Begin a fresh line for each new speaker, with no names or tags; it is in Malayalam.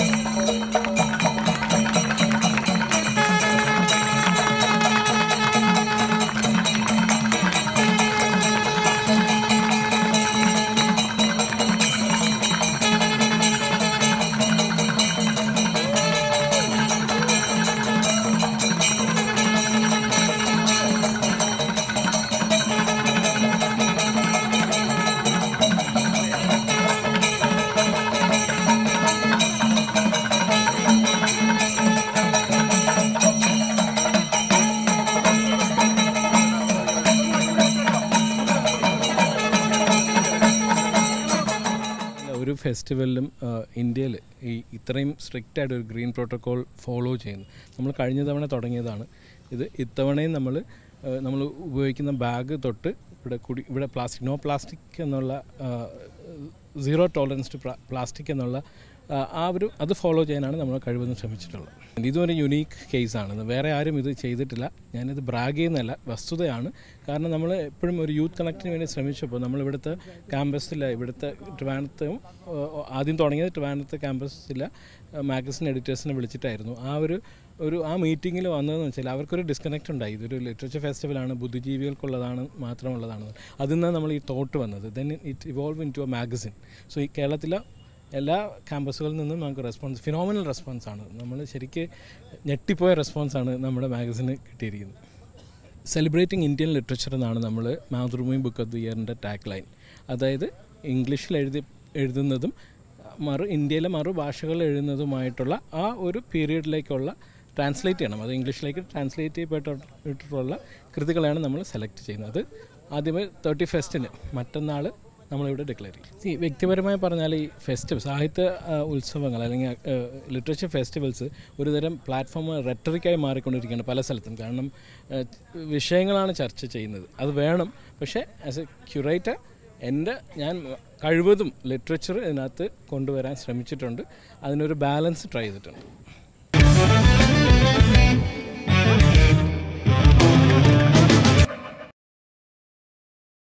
അല്ല, ഒരു ഫെസ്റ്റിവലിലും ഇന്ത്യയിൽ ഈ ഇത്രയും സ്ട്രിക്റ്റ് ആയിട്ട് ഒരു ഗ്രീൻ പ്രോട്ടോക്കോൾ ഫോളോ ചെയ്യുന്നു നമ്മൾ കഴിഞ്ഞ തവണ തുടങ്ങിയതാണ് ഇത് ഇത്തവണയും നമ്മൾ നമ്മൾ ഉപയോഗിക്കുന്ന ബാഗ് തൊട്ട് ഇവിടെ കുടി ഇവിടെ പ്ലാസ്റ്റിക് നോ പ്ലാസ്റ്റിക് എന്നുള്ള സീറോ ടോളറൻസ് ടു പ്ലാസ്റ്റിക് എന്നുള്ള ആ, ആ ഒരു അത് ഫോളോ ചെയ്യാനാണ് നമ്മൾ കഴിവതും ശ്രമിച്ചിട്ടുള്ളത് ഇതൊരു യുണീക്ക് കേസാണ് വേറെ ആരും ഇത് ചെയ്തിട്ടില്ല ഞാനിത് ബ്രാഗ് ചെയ്യുന്നതല്ല വസ്തുതയാണ് കാരണം നമ്മൾ എപ്പോഴും ഒരു യൂത്ത് കണക്റ്റിന് വേണ്ടി ശ്രമിച്ചപ്പോൾ നമ്മൾ ഇവിടുത്തെ ക്യാമ്പസിലെ ഇവിടുത്തെ ട്രിവാൻഡ്രത്തും ഏഹ്, ആദ്യം തുടങ്ങിയത് ട്രിവാൻഡ്രത്തെ ക്യാമ്പസിലെ മാഗസിൻ എഡിറ്റേഴ്സിനെ വിളിച്ചിട്ടായിരുന്നു ആ ഒരു ഒരു ആ മീറ്റിങ്ങിൽ വന്നതെന്ന് വെച്ചാൽ അവർക്കൊരു ഡിസ്കണക്റ്റ് ഉണ്ടായി ഇതൊരു ലിറ്ററേച്ചർ ഫെസ്റ്റിവലാണ് ബുദ്ധിജീവികൾക്കുള്ളതാണ് മാത്രമുള്ളതാണ് അതിൽ നിന്നാണ് നമ്മൾ ഈ തോട്ട് വന്നത് then it evolve into a magazine so ഈ കേരളത്തിലെ എല്ലാ ക്യാമ്പസുകളിൽ നിന്നും നമുക്ക് റെസ്പോൺസ് ഫിനോമിനൽ റെസ്പോൺസ് ആണ് നമ്മൾ ശരിക്ക് ഞെട്ടിപ്പോയ റെസ്പോൺസാണ് നമ്മുടെ മാഗസിന് കിട്ടിയിരിക്കുന്നത് സെലിബ്രേറ്റിംഗ് ഇന്ത്യൻ ലിറ്ററേച്ചർ എന്നാണ് നമ്മൾ മാതൃഭൂമി ബുക്ക് ഓഫ് ദി ഇയറിൻ്റെ ടാഗ് ലൈൻ അതായത് ഇംഗ്ലീഷിൽ എഴുതി എഴുതുന്നതും മറു ഇന്ത്യയിലെ മറു ഭാഷകളിൽ എഴുതുന്നതുമായിട്ടുള്ള ആ ഒരു പീരീഡിലേക്കുള്ള ട്രാൻസ്ലേറ്റ് ചെയ്യണം അത് ഇംഗ്ലീഷിലേക്ക് ട്രാൻസ്ലേറ്റ് ചെയ്യപ്പെട്ടിട്ടുള്ള കൃതികളാണ് നമ്മൾ സെലക്ട് ചെയ്യുന്നത് അത് ആദ്യമേ തേർട്ടി ഫസ്റ്റിന് മറ്റന്നാൾ നമ്മളിവിടെ ഡിക്ലെയർ ചെയ്യും See, വ്യക്തിപരമായി പറഞ്ഞാൽ ഈ ഫെസ്റ്റിവൽ സാഹിത്യ ആ, ഉത്സവങ്ങൾ അല്ലെങ്കിൽ ലിറ്ററേച്ചർ ഫെസ്റ്റിവൽസ് ഒരുതരം പ്ലാറ്റ്ഫോം റെട്ടറിക്കായി മാറിക്കൊണ്ടിരിക്കുകയാണ് പല സ്ഥലത്തും കാരണം ആ, വിഷയങ്ങളാണ് ചർച്ച ചെയ്യുന്നത് അത് വേണം പക്ഷേ ആസ് എ ക്യൂറേറ്റർ എൻ്റെ ഞാൻ കഴിവതും ലിറ്ററേച്ചർ ഇതിനകത്ത് കൊണ്ടുവരാൻ ശ്രമിച്ചിട്ടുണ്ട് അതിനൊരു ബാലൻസ് ട്രൈ ചെയ്തിട്ടുണ്ട്